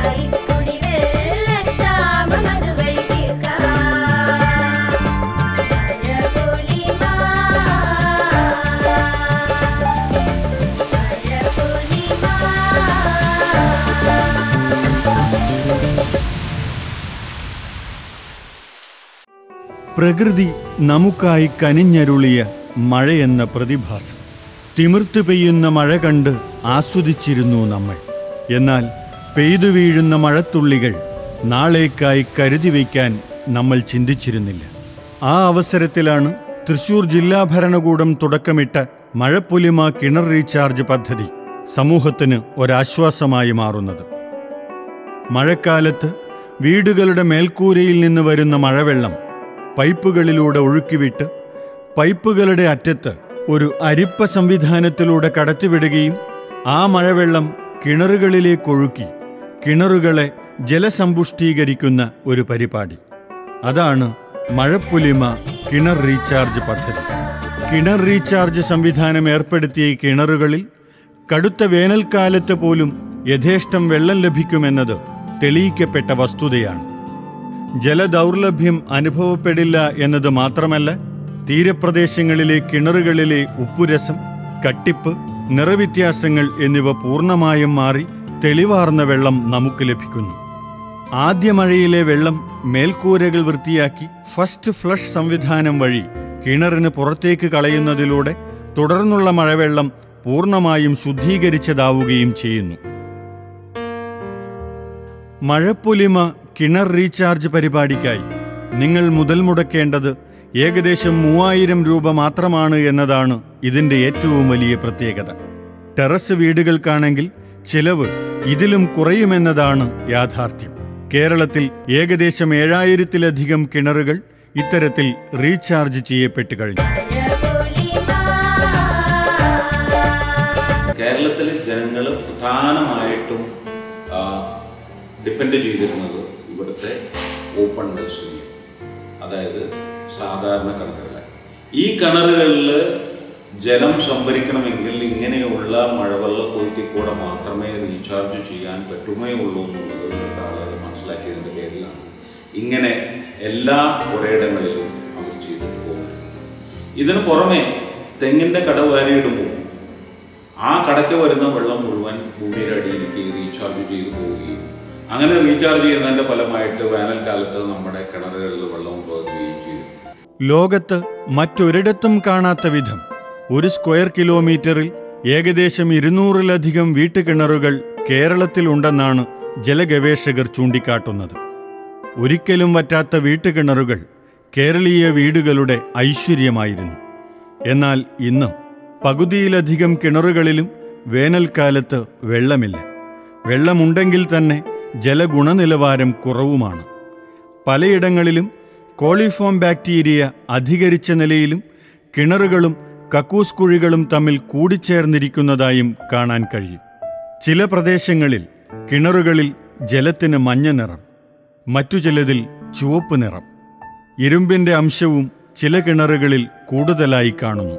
നമുക്കായി കുടിവെള്ളക്ഷാമം അതുവഴി തീർക്കാം മഴപൊലിമാ പ്രകൃതി നമുക്കായി കനിഞ്ഞരുളിയ മഴയെന്ന പ്രതിഭാസം തിമിർത്ത് പെയ്യുന്ന മഴ കണ്ട് ആസ്വദിച്ചിരുന്നു നമ്മൾ എന്നാൽ പെയ്തു വീഴുന്ന മഴത്തുള്ളികൾ നാളേക്കായി കരുതി വയ്ക്കാൻ നമ്മൾ ചിന്തിച്ചിരുന്നില്ല ആ അവസരത്തിലാണ് തൃശൂർ ജില്ലാ ഭരണകൂടം തുടക്കമിട്ട മഴപ്പൊലിമ കിണർ റീചാർജ് പദ്ധതി സമൂഹത്തിന് ഒരാശ്വാസമായി മാറുന്നത് മഴക്കാലത്ത് വീടുകളുടെ മേൽക്കൂരയിൽ നിന്ന് വരുന്ന മഴവെള്ളം പൈപ്പുകളിലൂടെ ഒഴുക്കിവിട്ട് പൈപ്പുകളുടെ അറ്റത്ത് ഒരു അരിപ്പ സംവിധാനത്തിലൂടെ കടത്തിവിടുകയും ആ മഴവെള്ളം കിണറുകളിലേക്ക് ഒഴുക്കി കിണറുകളെ ജലസമ്പുഷ്ടീകരിക്കുന്ന ഒരു പരിപാടി അതാണ് മഴപ്പൊലിമ കിണർ റീചാർജ് പദ്ധതി കിണർ റീചാർജ് സംവിധാനം ഏർപ്പെടുത്തിയ ഈ കിണറുകളിൽ കടുത്ത വേനൽക്കാലത്ത് പോലും യഥേഷ്ടം വെള്ളം ലഭിക്കുമെന്നത് തെളിയിക്കപ്പെട്ട വസ്തുതയാണ് ജലദൗർലഭ്യം അനുഭവപ്പെടില്ല എന്നത് മാത്രമല്ല തീരപ്രദേശങ്ങളിലെ കിണറുകളിലെ ഉപ്പുരസം കട്ടിപ്പ് നിറവ്യത്യാസങ്ങൾ എന്നിവ പൂർണ്ണമായും മാറി തെളിവാർന്ന വെള്ളം നമുക്ക് ലഭിക്കുന്നു ആദ്യ മഴയിലെ വെള്ളം മേൽക്കൂരകൾ വൃത്തിയാക്കി ഫസ്റ്റ് ഫ്ലഷ് സംവിധാനം വഴി കിണറിന് പുറത്തേക്ക് കളയുന്നതിലൂടെ തുടർന്നുള്ള മഴവെള്ളം പൂർണ്ണമായും ശുദ്ധീകരിച്ചതാവുകയും ചെയ്യുന്നു മഴപ്പൊലിമ കിണർ റീചാർജ് പരിപാടിക്കായി നിങ്ങൾ മുതൽ മുടക്കേണ്ടത് ഏകദേശം മൂവായിരം രൂപ മാത്രമാണ് എന്നതാണ് ഇതിന്റെ ഏറ്റവും വലിയ പ്രത്യേകത ടെറസ് വീടുകൾക്കാണെങ്കിൽ ചിലവ് ഇതിലും കുറയുമെന്നതാണ് യാഥാർത്ഥ്യം കേരളത്തിൽ ഏകദേശം ഏഴായിരത്തിലധികം കിണറുകൾ ഇത്തരത്തിൽ റീചാർജ് ചെയ്യപ്പെട്ട് കഴിഞ്ഞു കേരളത്തിലെ ജനങ്ങൾ പ്രധാനമായിട്ടും ഡിപ്പെൻഡ് ചെയ്തിരുന്നത് ഇവിടുത്തെ ഓപ്പൺ വെൽസിനെ അതായത് സാധാരണ കിണറുകളെ ഈ കിണറുകളിൽ ജലം സംഭരിക്കണമെങ്കിൽ ഇങ്ങനെയുള്ള മഴവെള്ള കൊയ്ത്തിൽ കൂടെ മാത്രമേ റീചാർജ് ചെയ്യാൻ പറ്റുമേ ഉള്ളൂ എന്നുള്ളത് ഇവിടുത്തെ ആളുകൾ മനസ്സിലാക്കിയതിൻ്റെ പേരിലാണ് ഇങ്ങനെ എല്ലാ പുരയിടങ്ങളിലും അവർ ചെയ്തു പോകുന്നത് ഇതിന് പുറമെ തെങ്ങിൻ്റെ കട വാരിയിടുമ്പോൾ ആ കടയ്ക്ക് വരുന്ന വെള്ളം മുഴുവൻ ഭൂമിയുടെ അടിയിലേക്ക് റീചാർജ് ചെയ്തു പോവുകയും അങ്ങനെ റീചാർജ് ചെയ്യുന്നതിന്റെ ഫലമായിട്ട് വേനൽക്കാലത്ത് നമ്മുടെ കിണറുകളിൽ വെള്ളം ഉണ്ടാകുകയും ചെയ്തു ലോകത്ത് മറ്റൊരിടത്തും കാണാത്ത വിധം ഒരു സ്ക്വയർ കിലോമീറ്ററിൽ ഏകദേശം ഇരുന്നൂറിലധികം വീട്ടുകിണറുകൾ കേരളത്തിലുണ്ടെന്നാണ് ജലഗവേഷകർ ചൂണ്ടിക്കാട്ടുന്നത് ഒരിക്കലും വറ്റാത്ത വീട്ടുകിണറുകൾ കേരളീയ വീടുകളുടെ ഐശ്വര്യമായിരുന്നു എന്നാൽ ഇന്ന് പകുതിയിലധികം കിണറുകളിലും വേനൽക്കാലത്ത് വെള്ളമില്ല വെള്ളമുണ്ടെങ്കിൽ തന്നെ ജലഗുണനിലവാരം കുറവുമാണ് പലയിടങ്ങളിലും കോളിഫോം ബാക്ടീരിയ അധികരിച്ച നിലയിലും കിണറുകളും കക്കൂസ് കുഴികളും തമ്മിൽ കൂടിച്ചേർന്നിരിക്കുന്നതായും കാണാൻ കഴിയും ചില പ്രദേശങ്ങളിൽ കിണറുകളിൽ ജലത്തിന് മഞ്ഞ നിറം മറ്റു ചിലതിൽ ചുവപ്പ് നിറം ഇരുമ്പിന്റെ അംശവും ചില കിണറുകളിൽ കൂടുതലായി കാണുന്നു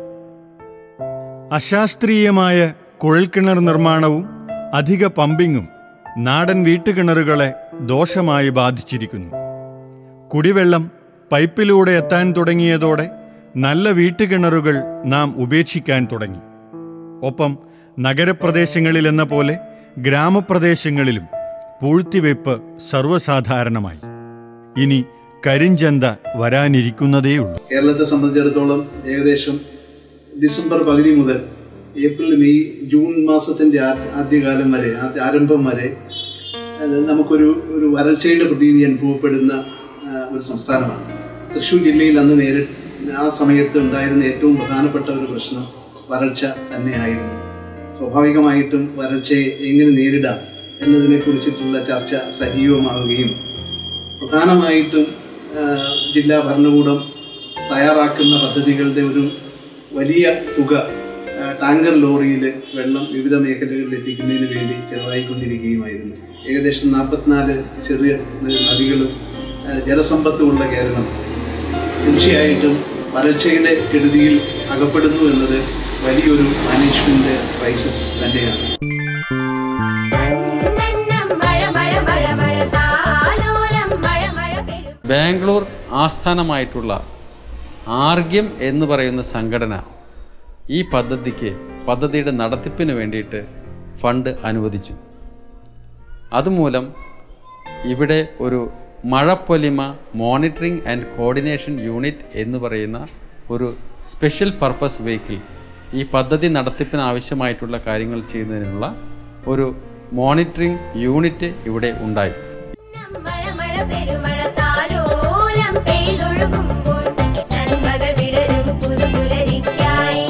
അശാസ്ത്രീയമായ കുഴൽക്കിണർ നിർമ്മാണവും അധിക പമ്പിങ്ങും നാടൻ വീട്ടുകിണറുകളെ ദോഷമായി ബാധിച്ചിരിക്കുന്നു കുടിവെള്ളം പൈപ്പിലൂടെ എത്താൻ തുടങ്ങിയതോടെ നല്ല വീട്ടുകിണറുകൾ നാം ഉപേക്ഷിക്കാൻ തുടങ്ങി ഒപ്പം നഗരപ്രദേശങ്ങളിലെന്ന പോലെ ഗ്രാമപ്രദേശങ്ങളിലും പൂഴ്ത്തിവെപ്പ് സർവ്വസാധാരണമായി ഇനി കരിഞ്ചന്ത വരാനിരിക്കുന്നതേയുള്ളൂ കേരളത്തെ സംബന്ധിച്ചിടത്തോളം ഏകദേശം ഡിസംബർ പകുതി മുതൽ ഏപ്രിൽ മെയ് ജൂൺ മാസത്തിന്റെ ആ- ആദ്യകാലം വരെ ആദ്യ- ആരംഭം വരെ അത് നമുക്കൊരു ഒരു വരൾച്ചയുടെ പ്രതീതി അനുഭവപ്പെടുന്ന ആ, ഒരു സംസ്ഥാനമാണ് തൃശ്ശൂർ ജില്ലയിൽ അന്ന് നേരി ആ സമയത്ത് ഉണ്ടായിരുന്ന ഏറ്റവും പ്രധാനപ്പെട്ട ഒരു പ്രശ്നം വരൾച്ച തന്നെയായിരുന്നു സ്വാഭാവികമായിട്ടും വരൾച്ചയെ എങ്ങനെ നേരിടാം എന്നതിനെ കുറിച്ചിട്ടുള്ള ചർച്ച സജീവമാവുകയും പ്രധാനമായിട്ടും ആ, ജില്ലാ ഭരണകൂടം തയ്യാറാക്കുന്ന പദ്ധതികളുടെ ഒരു വലിയ തുക ആ, ടാങ്കർ ലോറിയിൽ വെള്ളം വിവിധ മേഖലകളിൽ എത്തിക്കുന്നതിന് വേണ്ടി ചെലവായിക്കൊണ്ടിരിക്കുകയുമായിരുന്നു ഏകദേശം നാൽപ്പത്തിനാല് ചെറിയ നദികളും ആ, ജലസമ്പത്തുമുള്ള കേരളം തീർച്ചയായിട്ടും വരൾച്ചയുടെ കെടുതിയിൽ അകപ്പെടുന്നു എന്നത് വലിയൊരു മാനേജ്മെന്റ് ക്രൈസിസ് തന്നെയാണ് മഞ്ഞെണ്ണം മഴ മഴ മഴ ബാംഗ്ലൂർ ആസ്ഥാനമായിട്ടുള്ള ആർഗ്യം എന്ന് പറയുന്ന സംഘടന ഈ പദ്ധതിക്ക് പദ്ധതിയുടെ നടത്തിപ്പിന് വേണ്ടിയിട്ട് ഫണ്ട് അനുവദിച്ചു അതുമൂലം ഇവിടെ ഒരു മഴപ്പൊലിമ മോണിറ്ററിംഗ് ആൻഡ് കോർഡിനേഷൻ യൂണിറ്റ് എന്ന് പറയുന്ന ഒരു സ്പെഷ്യൽ പർപ്പസ് വെഹിക്കിൾ ഈ പദ്ധതി നടത്തിപ്പിന് ആവശ്യമായിട്ടുള്ള കാര്യങ്ങൾ ചെയ്യുന്നതിനുള്ള ഒരു മോണിറ്ററിംഗ് യൂണിറ്റ് ഇവിടെ ഉണ്ടായി മഴ മഴ പെരുമഴ താലോലം പെയ്തൊഴുകുമ്പോൾ നന്മകൾ വിടരും പുതുപുലരിക്കായി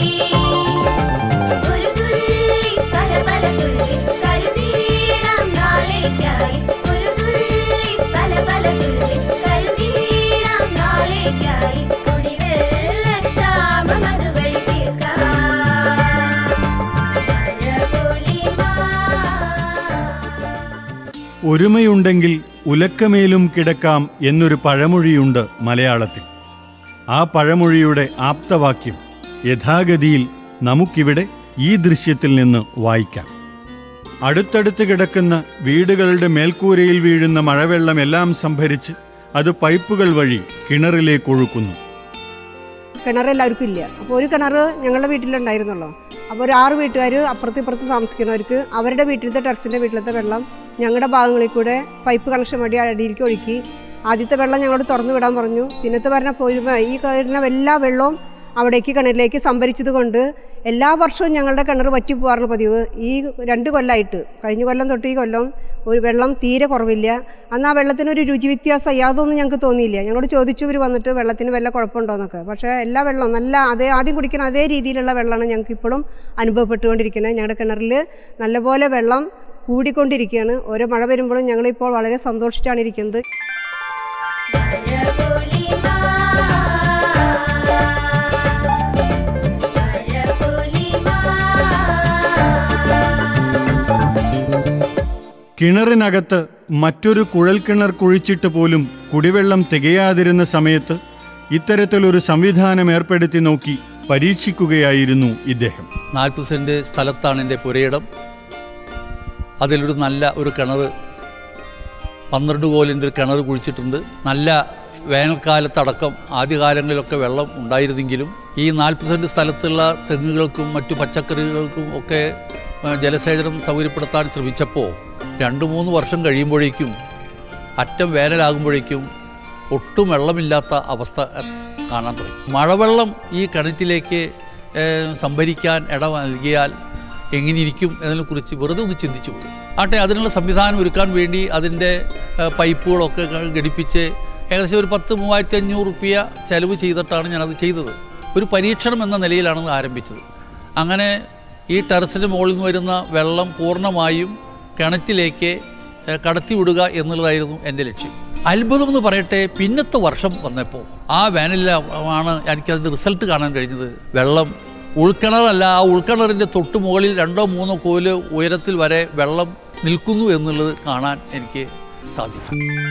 ഒരു തുള്ളി പല പല തുള്ളി കരുതിയിടാം നാളേക്കായി ഒരു തുള്ളി പല പല തുള്ളി കരുതിയിടാം നാളേക്കായി കുടിവെള്ള ക്ഷാമം അതുവഴി തീർക്കാം മഴ ഒരുമയുണ്ടെങ്കിൽ ഉലക്കമേലും കിടക്കാം എന്നൊരു പഴമൊഴിയുണ്ട് മലയാളത്തിൽ ആ പഴമൊഴിയുടെ ആപ്തവാക്യം യഥാഗതിയിൽ നമുക്കിവിടെ ഈ ദൃശ്യത്തിൽ നിന്ന് വായിക്കാം അടുത്തടുത്ത് കിടക്കുന്ന വീടുകളുടെ മേൽക്കൂരയിൽ വീഴുന്ന മഴവെള്ളം എല്ലാം സംഭരിച്ച് അത് പൈപ്പുകൾ വഴി കിണറിലേക്ക് ഒഴുക്കുന്നു കിണർ എല്ലാവർക്കും ഇല്ല അപ്പോൾ ഒരു കിണർ ഞങ്ങളുടെ വീട്ടിലുണ്ടായിരുന്നുള്ളൂ അപ്പോൾ ഒരു ആറ് വീട്ടുകാർ അപ്പുറത്ത് ഇപ്പുറത്ത് താമസിക്കുന്നവർക്ക് അവരുടെ വീട്ടിലത്തെ ടെറസിൻ്റെ വീട്ടിലത്തെ വെള്ളം ഞങ്ങളുടെ ഭാഗങ്ങളിൽ കൂടെ പൈപ്പ് കണക്ഷൻ വഴി അടിയിലേക്ക് ഒഴുക്കി ആദ്യത്തെ വെള്ളം ഞങ്ങളോട് തുറന്നു വിടാൻ പറഞ്ഞു പിന്നത്തെ പറഞ്ഞ പോരുമ്പോൾ ഈ വരുന്ന എല്ലാ വെള്ളവും അവിടേക്ക് കിണറിലേക്ക് സംഭരിച്ചത് കൊണ്ട് എല്ലാ വർഷവും ഞങ്ങളുടെ കിണർ വറ്റി പോകാറുള്ള പതിവ് ഈ രണ്ട് കൊല്ലമായിട്ട് കഴിഞ്ഞ കൊല്ലം തൊട്ട് ഈ കൊല്ലം ഒരു വെള്ളം തീരെ കുറവില്ല അന്ന് ആ വെള്ളത്തിന് ഒരു രുചി വ്യത്യാസം യാതൊന്നും ഞങ്ങൾക്ക് തോന്നിയില്ല ഞങ്ങളോട് ചോദിച്ചു ഇവർ വന്നിട്ട് വെള്ളത്തിന് വല്ല കുഴപ്പമുണ്ടോയെന്നൊക്കെ പക്ഷേ എല്ലാ വെള്ളവും നല്ല അതേ ആദ്യം കുടിക്കുന്ന അതേ രീതിയിലുള്ള വെള്ളമാണ് ഞങ്ങൾക്ക് ഇപ്പോഴും അനുഭവപ്പെട്ടുകൊണ്ടിരിക്കുന്നത് ഞങ്ങളുടെ കിണറിൽ നല്ലപോലെ വെള്ളം കൂടിക്കൊണ്ടിരിക്കുകയാണ് ഓരോ മഴ വരുമ്പോഴും ഞങ്ങളിപ്പോൾ വളരെ സന്തോഷിച്ചാണ് ഇരിക്കുന്നത് കിണറിനകത്ത് മറ്റൊരു കുഴൽക്കിണർ കുഴിച്ചിട്ട് പോലും കുടിവെള്ളം തികയാതിരുന്ന സമയത്ത് ഇത്തരത്തിലൊരു സംവിധാനം ഏർപ്പെടുത്തി നോക്കി പരീക്ഷിക്കുകയായിരുന്നു ഇദ്ദേഹം നാൽപ്പത് സെൻറ്റ് സ്ഥലത്താണ് എൻ്റെ പുരയിടം അതിലൊരു നല്ല ഒരു കിണർ പന്ത്രണ്ട് കോലിൻ്റെ ഒരു കിണർ കുഴിച്ചിട്ടുണ്ട് നല്ല വേനൽക്കാലത്തടക്കം ആദ്യകാലങ്ങളിലൊക്കെ വെള്ളം ഉണ്ടായിരുന്നെങ്കിലും ഈ നാൽപ്പത് സെൻറ്റ് സ്ഥലത്തുള്ള തെങ്ങുകൾക്കും മറ്റു പച്ചക്കറികൾക്കും ഒക്കെ ആ, ജലസേചനം സൗകര്യപ്പെടുത്താൻ ശ്രമിച്ചപ്പോൾ രണ്ട് മൂന്ന് വർഷം കഴിയുമ്പോഴേക്കും അറ്റം വേനലാകുമ്പോഴേക്കും ഒട്ടും വെള്ളമില്ലാത്ത അവസ്ഥ കാണാൻ തുടങ്ങി മഴവെള്ളം ഈ കിണറ്റിലേക്ക് ഏഹ്, സംഭരിക്കാൻ ഇട നൽകിയാൽ എങ്ങനെയിരിക്കും എന്നതിനെക്കുറിച്ച് വെറുതെ ഒന്ന് ചിന്തിച്ചു പോയി ആട്ടെ അതിനുള്ള സംവിധാനം ഒരുക്കാൻ വേണ്ടി അതിൻ്റെ ഏഹ്, പൈപ്പുകളൊക്കെ ഘ- ഘടിപ്പിച്ച് ഏകദേശം ഒരു പത്ത് മൂവായിരത്തി അഞ്ഞൂറ് റുപ്യ ചെലവ് ചെയ്തിട്ടാണ് ഞാനത് ചെയ്തത് ഒരു പരീക്ഷണം എന്ന നിലയിലാണ് ഇത് ആരംഭിച്ചത് അങ്ങനെ ഈ ടെറസിന് മുകളിൽ നിന്ന് വരുന്ന വെള്ളം പൂർണ്ണമായും കിണറ്റിലേക്ക് ഏഹ്, കടത്തിവിടുക എന്നുള്ളതായിരുന്നു എൻ്റെ ലക്ഷ്യം അത്ഭുതം എന്ന് പറയട്ടെ പിന്നത്തെ വർഷം വന്നപ്പോൾ ആ വേനലിലാണ് എനിക്കതിൻ്റെ റിസൾട്ട് കാണാൻ കഴിഞ്ഞത് വെള്ളം ഉൾക്കിണറല്ല ആ ഉൾക്കിണറിൻ്റെ തൊട്ട് മുകളിൽ രണ്ടോ മൂന്നോ കോല് ഉയരത്തിൽ വരെ വെള്ളം നിൽക്കുന്നു എന്നുള്ളത് കാണാൻ എനിക്ക് സാധിച്ചു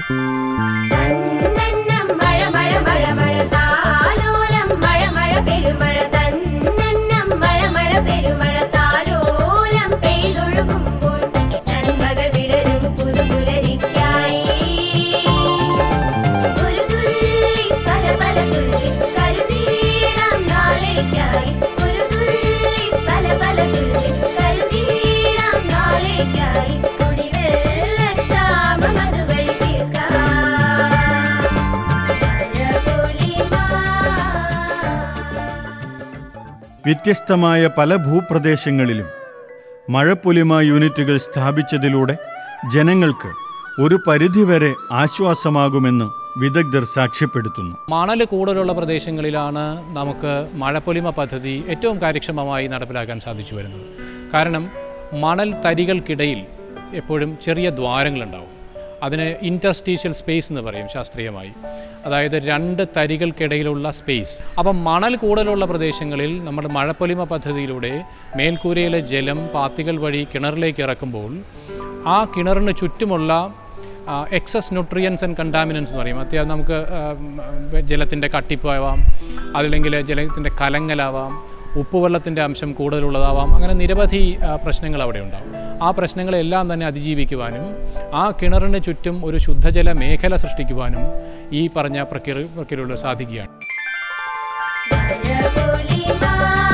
തന്നന്നം മഴ മഴ മഴ മഴ താലോലം മഴ മഴ പെരുമഴ തന്നന്നം മഴ മഴ പെരുമഴ താലോലം പെയ്തൊഴുകുമ്പോൾ നന്മകൾ വിടരും പുതുപുലരിക്കായി ഒരു തുള്ളി പല പല തുള്ളി കരുതിയിടാം നാളേക്കായി ഒരു തുള്ളി പല പല തുള്ളി കരുതിയിടാം നാളേക്കായി കുടിവെള്ള ക്ഷാമം അതുവഴി തീർക്കാം വ്യത്യസ്തമായ പല ഭൂപ്രദേശങ്ങളിലും മഴപ്പൊലിമ യൂണിറ്റുകൾ സ്ഥാപിച്ചതിലൂടെ ജനങ്ങൾക്ക് ഒരു പരിധിവരെ ആശ്വാസമാകുമെന്ന് വിദഗ്ധർ സാക്ഷ്യപ്പെടുത്തുന്നു മണൽ കൂടുതലുള്ള പ്രദേശങ്ങളിലാണ് നമുക്ക് മഴപ്പൊലിമ പദ്ധതി ഏറ്റവും കാര്യക്ഷമമായി നടപ്പിലാക്കാൻ സാധിച്ചു വരുന്നത് കാരണം മണൽ തരികൾക്കിടയിൽ എപ്പോഴും ചെറിയ ദ്വാരങ്ങളുണ്ടാവും അതിന് ഇൻറ്റർസ്റ്റീഷ്യൽ സ്പേസ് എന്ന് പറയും ശാസ്ത്രീയമായി അതായത് രണ്ട് തരികൾക്കിടയിലുള്ള സ്പേസ് അപ്പം മണൽ കൂടുതലുള്ള പ്രദേശങ്ങളിൽ നമ്മുടെ മഴപ്പൊലിമ പദ്ധതിയിലൂടെ മേൽക്കൂരയിലെ ജലം പാത്തികൾ വഴി കിണറിലേക്ക് ഇറക്കുമ്പോൾ ആ കിണറിന് ചുറ്റുമുള്ള എക്സസ് ന്യൂട്രിയൻസ് ആൻഡ് കണ്ടാമിനൻസ് എന്ന് പറയും അത്യാവശ്യം നമുക്ക് ജലത്തിൻ്റെ കട്ടിപ്പാവാം അതല്ലെങ്കിൽ ജലത്തിൻ്റെ കലങ്ങലാവാം ഉപ്പുവെള്ളത്തിൻ്റെ അംശം കൂടുതലുള്ളതാവാം അങ്ങനെ നിരവധി ആ, പ്രശ്നങ്ങൾ അവിടെ ഉണ്ടാവും ആ പ്രശ്നങ്ങളെല്ലാം തന്നെ അതിജീവിക്കുവാനും ആ കിണറിന് ചുറ്റും ഒരു ശുദ്ധജല മേഖല സൃഷ്ടിക്കുവാനും ഈ പറഞ്ഞ പ്രക്രിയ പ്രക്രിയയിലൂടെ സാധിക്കുകയാണ് മഴപൊലിമാ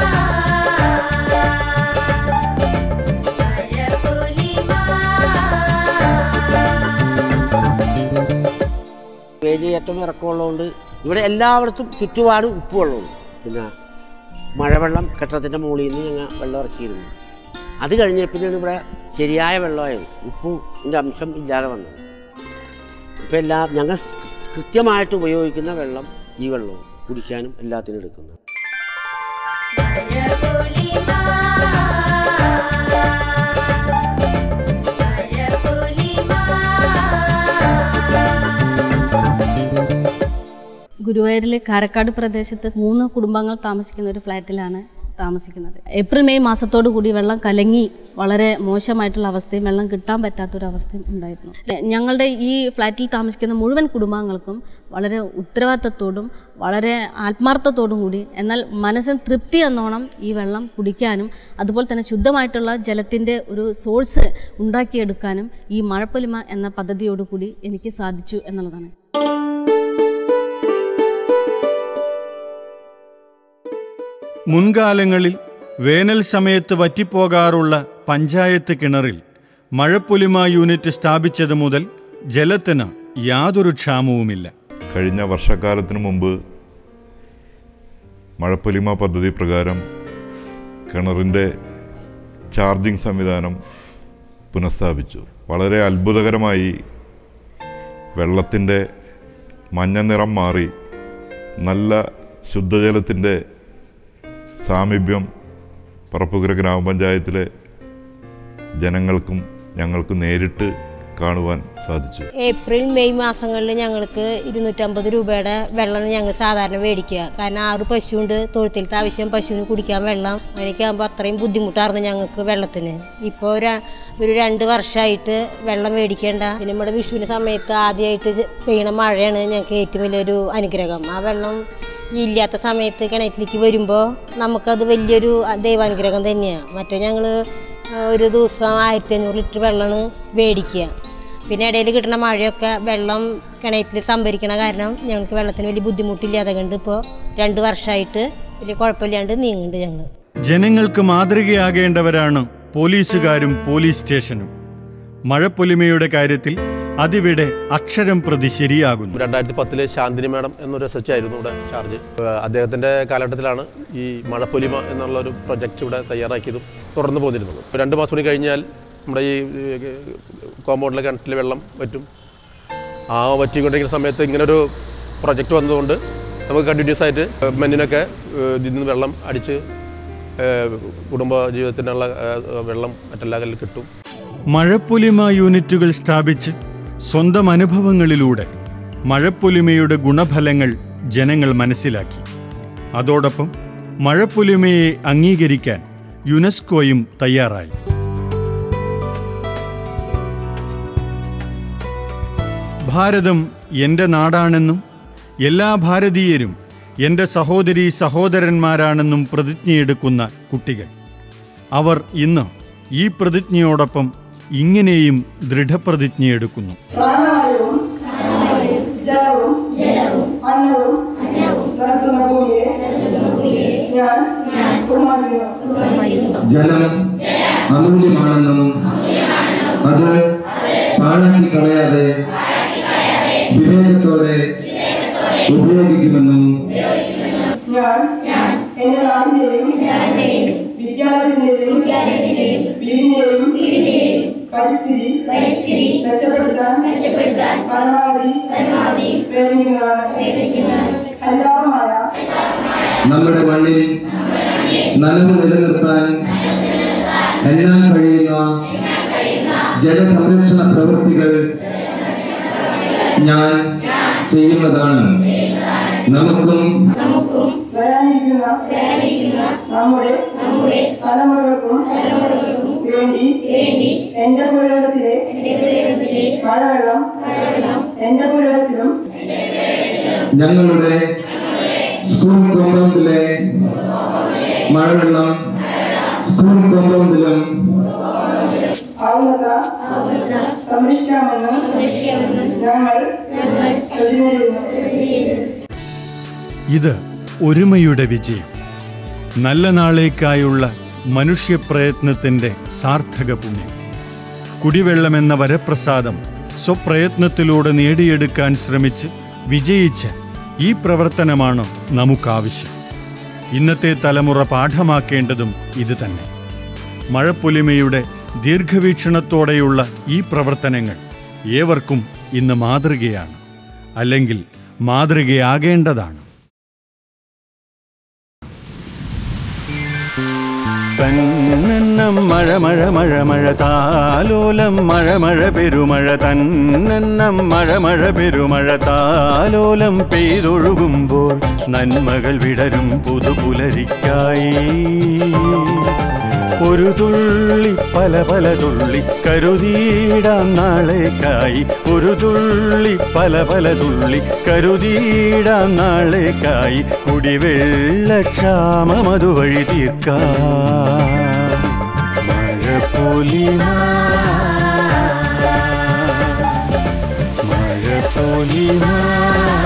മഴപൊലിമാ വേലിയേറ്റം ഇറക്കമുള്ളതുകൊണ്ട് ഇവിടെ എല്ലായിടത്തും ചുറ്റുപാട് ഉപ്പ് വെള്ളമുണ്ട് പിന്നെ മഴവെള്ളം കെട്ടിടത്തിൻ്റെ മുകളിൽ നിന്ന് ഞങ്ങൾ വെള്ളം ഇറക്കിയിരുന്നു അത് കഴിഞ്ഞ പിന്നെയാണ് ഇവിടെ ശരിയായ വെള്ളമായത് ഉപ്പിൻ്റെ അംശം ഇല്ലാതെ വന്നത് ഇപ്പം എല്ലാ ഞങ്ങൾ കൃത്യമായിട്ട് ഉപയോഗിക്കുന്ന വെള്ളം ഈ വെള്ളവും കുടിക്കാനും എല്ലാത്തിനും എടുക്കുന്നത് മഴപൊലിമാ മഴപൊലിമാ ഗുരുവായൂരിലെ കാരക്കാട് പ്രദേശത്ത് മൂന്ന് കുടുംബങ്ങൾ താമസിക്കുന്ന ഒരു ഫ്ലാറ്റിലാണ് താമസിക്കുന്നത് ഏപ്രിൽ മെയ് മാസത്തോടു കൂടി വെള്ളം കലങ്ങി വളരെ മോശമായിട്ടുള്ള അവസ്ഥയും വെള്ളം കിട്ടാൻ പറ്റാത്തൊരവസ്ഥയും ഉണ്ടായിരുന്നു ഞങ്ങളുടെ ഈ ഫ്ലാറ്റിൽ താമസിക്കുന്ന മുഴുവൻ കുടുംബാംഗങ്ങൾക്കും വളരെ ഉത്തരവാദിത്തത്തോടും വളരെ ആത്മാർത്ഥത്തോടും കൂടി എന്നാൽ മനസ്സിന് തൃപ്തി എന്നോണം ഈ വെള്ളം കുടിക്കാനും അതുപോലെ തന്നെ ശുദ്ധമായിട്ടുള്ള ജലത്തിൻ്റെ ഒരു സോഴ്സ് ഉണ്ടാക്കിയെടുക്കാനും ഈ മഴപ്പൊലിമ എന്ന പദ്ധതിയോടുകൂടി എനിക്ക് സാധിച്ചു എന്നുള്ളതാണ് മുൻകാലങ്ങളിൽ വേനൽ സമയത്ത് വറ്റിപ്പോകാറുള്ള പഞ്ചായത്ത് കിണറിൽ മഴപ്പൊലിമ യൂണിറ്റ് സ്ഥാപിച്ചത് മുതൽ ജലത്തിന് യാതൊരു ക്ഷാമവുമില്ല കഴിഞ്ഞ വർഷക്കാലത്തിന് മുമ്പ് മഴപ്പൊലിമ പദ്ധതി പ്രകാരം കിണറിൻ്റെ ചാർജിംഗ് സംവിധാനം പുനഃസ്ഥാപിച്ചു വളരെ അത്ഭുതകരമായി വെള്ളത്തിൻ്റെ മഞ്ഞ നിറം മാറി നല്ല ശുദ്ധജലത്തിൻ്റെ സാമീപ്യം പറപ്പുകര ഗ്രാമപഞ്ചായത്തിലെ ജനങ്ങൾക്കും ഞങ്ങൾക്ക് നേരിട്ട് കാണുവാൻ സാധിച്ചു ഏപ്രിൽ മെയ് മാസങ്ങളിൽ ഞങ്ങൾക്ക് ഇരുന്നൂറ്റമ്പത് രൂപയുടെ വെള്ളം ഞങ്ങൾ സാധാരണ മേടിക്കുക കാരണം ആറ് പശുവുണ്ട് തൊഴുത്തിലത്തെ ആവശ്യം പശുവിന് കുടിക്കാൻ വെള്ളം അങ്ങനെയൊക്കെ ആകുമ്പോൾ അത്രയും ബുദ്ധിമുട്ടായിരുന്നു ഞങ്ങൾക്ക് വെള്ളത്തിന് ഇപ്പോൾ ഒരു രണ്ട് വർഷമായിട്ട് വെള്ളം മേടിക്കേണ്ട പിന്നെ നമ്മുടെ വിഷുവിന് സമയത്ത് ആദ്യമായിട്ട് പെയ്യണ മഴയാണ് ഞങ്ങൾക്ക് ഏറ്റവും വലിയൊരു അനുഗ്രഹം ആ വെള്ളം ഈ ഇല്ലാത്ത സമയത്ത് കിണറ്റിലേക്ക് വരുമ്പോൾ നമുക്കത് വലിയൊരു ദൈവാനുഗ്രഹം തന്നെയാണ് മറ്റേ ഞങ്ങൾ ഒരു ദിവസം ആയിരത്തി അഞ്ഞൂറ് ലിറ്റർ വെള്ളമാണ് മേടിക്കുക പിന്നെ ഇടയിൽ കിട്ടുന്ന മഴയൊക്കെ വെള്ളം കിണറ്റിൽ സംഭരിക്കണ കാരണം ഞങ്ങൾക്ക് വെള്ളത്തിന് വലിയ ബുദ്ധിമുട്ടില്ലാതെ കണ്ട് ഇപ്പോൾ രണ്ട് വർഷമായിട്ട് വലിയ കുഴപ്പമില്ലാണ്ട് നീങ്ങുന്നുണ്ട് ഞങ്ങൾ ജനങ്ങൾക്ക് മാതൃകയാകേണ്ടവരാണ് പോലീസുകാരും പോലീസ് സ്റ്റേഷനും മഴപ്പൊലിമയുടെ കാര്യത്തിൽ അതിവിടെ അക്ഷരം പ്രതി ശരിയാകുന്നു രണ്ടായിരത്തി പത്തിലെ ശാന്തിനി മാഡം എന്നൊരു എസ് എച്ച് ആയിരുന്നു ഇവിടെ ചാർജ് ഏഹ് അദ്ദേഹത്തിൻ്റെ കാലഘട്ടത്തിലാണ് ഈ മഴപ്പൊലിമ എന്നുള്ള ഒരു പ്രൊജക്റ്റ് ഇവിടെ തയ്യാറാക്കിയതും തുടർന്ന് പോന്നിരുന്നത് രണ്ട് മാസം കൂടി കഴിഞ്ഞാൽ നമ്മുടെ ഈ ഏഹ്, കോമ്പൗണ്ടിലെ കിണറ്റിലെ വെള്ളം വറ്റും ആ വറ്റിക്കൊണ്ടിരിക്കുന്ന സമയത്ത് ഇങ്ങനൊരു പ്രൊജക്റ്റ് വന്നതുകൊണ്ട് നമുക്ക് കണ്ടിന്യൂസ് ആയിട്ട് മെന്നിനൊക്കെ ഏഹ്, ഇതിൽ നിന്ന് വെള്ളം അടിച്ച് ഏഹ്, കുടുംബ ജീവിതത്തിനുള്ള ഏഹ്, വെള്ളം മറ്റെല്ലാ കല്ലിൽ കിട്ടും മഴപ്പൊലിമ യൂണിറ്റുകൾ സ്ഥാപിച്ച് സ്വന്തം അനുഭവങ്ങളിലൂടെ മഴപ്പൊലിമയുടെ ഗുണഫലങ്ങൾ ജനങ്ങൾ മനസ്സിലാക്കി അതോടൊപ്പം മഴപ്പൊലിമയെ അംഗീകരിക്കാൻ യുനെസ്കോയും തയ്യാറായി ഭാരതം എൻ്റെ നാടാണെന്നും എല്ലാ ഭാരതീയരും എൻ്റെ സഹോദരീ സഹോദരന്മാരാണെന്നും പ്രതിജ്ഞയെടുക്കുന്ന കുട്ടികൾ അവർ ഇന്ന് ഈ പ്രതിജ്ഞയോടൊപ്പം ഇങ്ങനെയും ദൃഢപ്രതിജ്ഞയെടുക്കുന്നു പ്രാണവായുവും ജലവും അന്നവും നിറക്കുന്ന ഭൂമിയെ ഞാൻ ബഹുമാനിക്കുന്നു ജലം അമൂല്യമാണെന്നും അത് പാഴാക്കി കളയാതെ വിവേകത്തോടെ ഉപയോഗിക്കുമെന്നും ഞാൻ എന്റെ നാടിന്റെയും വിദ്യാലയത്തിന്റെയും വീടിന്റെയും പരിസ്ഥിതി മെച്ചപ്പെടുത്താൻ പരമാവധി പ്രയത്നിക്കുന്നതാണ് ഹരിതാപമായ നമ്മുടെ മണ്ണിൽ നനവ് നിലനിർത്താൻ എന്നാൽ കഴിയുന്ന ജലസംരക്ഷണ പ്രവൃത്തികൾ ഞാൻ ചെയ്യുന്നതാണ് നമുക്കും വരാനിരിക്കുന്ന നമ്മുടെ തലമുറകൾക്കും വേണ്ടി എന്റെ പുരയിടത്തിലെ മഴവെള്ളം എന്റെ പുരയിടത്തിലും ഞങ്ങളുടെ സ്കൂൾ കോമ്പൗണ്ടിലെ മഴവെള്ളം സ്കൂൾ കോമ്പൗണ്ടിലും ആവുന്നത്ര സംരക്ഷിക്കാമെന്ന് ഞങ്ങൾ പ്രതിജ്ഞ ചെയ്യുന്നു ഇത് ഒരുമയുടെ വിജയം നല്ല നാളേക്കായുള്ള മനുഷ്യപ്രയത്നത്തിൻ്റെ സാർത്ഥക പുണ്യം കുടിവെള്ളമെന്ന വരപ്രസാദം സ്വപ്രയത്നത്തിലൂടെ നേടിയെടുക്കാൻ ശ്രമിച്ച് വിജയിച്ച ഈ പ്രവർത്തനമാണ് നമുക്കാവശ്യം ഇന്നത്തെ തലമുറ പാഠമാക്കേണ്ടതും ഇത് തന്നെ മഴപ്പൊലിമയുടെ ദീർഘവീക്ഷണത്തോടെയുള്ള ഈ പ്രവർത്തനങ്ങൾ ഏവർക്കും ഇന്ന് മാതൃകയാണ് അല്ലെങ്കിൽ മാതൃകയാകേണ്ടതാണ് തന്നെന്നം മഴ മഴ മഴ മഴ താലോലം മഴ മഴ പെരുമഴ തന്നെന്നം മഴ മഴ പെരുമഴ താലോലം പെയ്തൊഴുകുമ്പോൾ നന്മകൾ വിടരും പുതുപുലരിക്കായി ഒരു തുള്ളി പല പല തുള്ളി കരുതിയിടാം നാളേക്കായി ഒരു തുള്ളി പല പല തുള്ളി കരുതിയിടാം നാളേക്കായി കുടിവെള്ളക്ഷാമം അതുവഴി തീർക്കാം മഴ പൊലിമ മഴ പൊലിമ